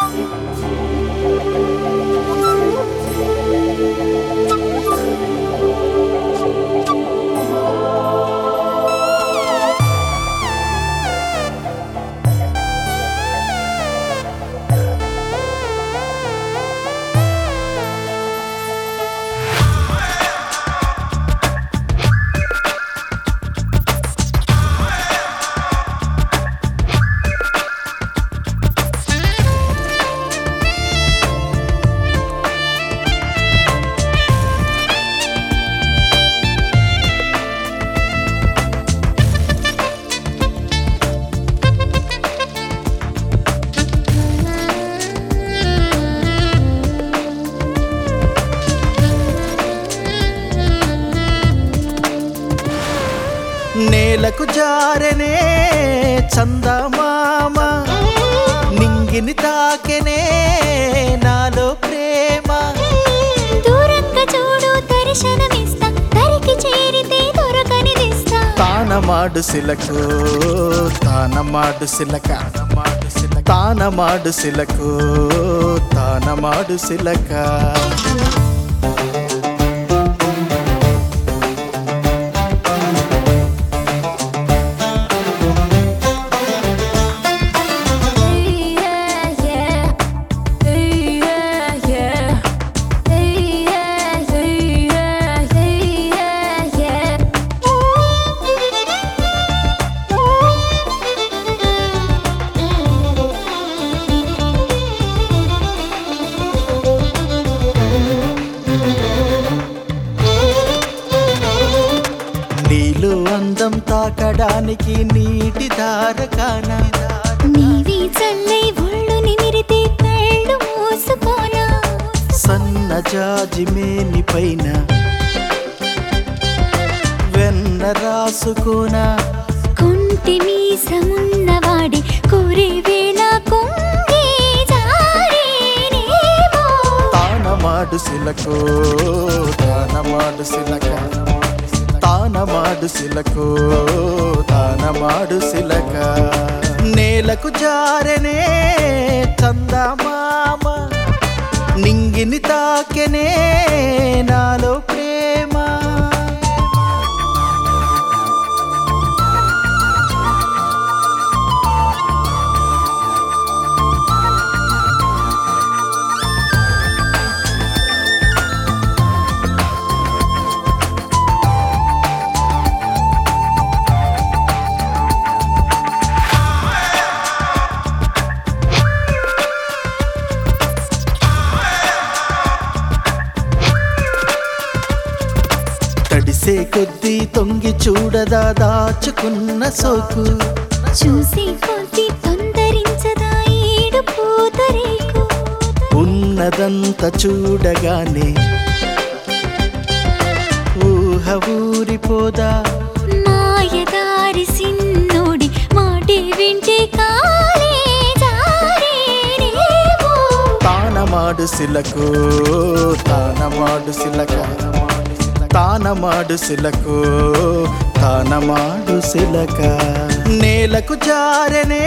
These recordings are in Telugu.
నేలకు జారనే చందమామ నింగిని తాకెనే నాలో ప్రేమ దూరంగా చూడు దర్శనమిస్తా దరికి చేరితే దొరకనిదిస్తా తానమాడు సిలకు తానమాడు సిలక తానమాడు సిలకు తానమాడు సిలక నీళ్ళు అందం తాకడానికి నీటి దార కానా నీవి చల్లై ఒళ్ళు నిమిరితే కళ్ళు మూసుకోనా సన్న జాజి మేని పైన వెన్న రాసుకోనా కుంటి మీసమున్నవాడి కోరే వేళ కొంగే జారేనేమో తానమాడు సిలకు తానమాడు సిలక తానమాడు సిలకు తానమాడు సిలక నేలకు జారనే చందమామ నింగిని తాకెనే నాలో ప్రేమ తడిసే కొద్దీ తొంగి చూడదా దాచుకున్న సోకు చూసి కొద్ది తొందరించదా ఏడు పూతరేకు ఉన్నదంత చూడగానే ఊహ ఊరిపోదా మాయదారి సిన్నోడి మాటి వింటే కాలే జారేనేమో తానమాడు సిలకు తానమాడు సిలక తానమాడు సిలకు తానమాడు సిలక నేలకు జారనే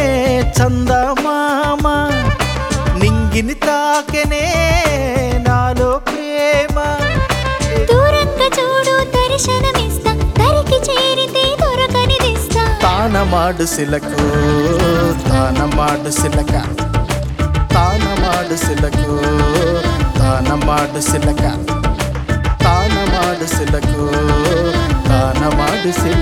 చందమామ నింగిని తాకెనే నాలో ప్రేమ దూరంగా చూడు దర్శనమిస్తా దరికి చేరితే దొరకనిదిస్తా తానమాడు సిలకు తానమాడు సిలక తానమాడు సిలకు తానమాడు సిలక తానమాడు సిలకు తానమాడు సిలక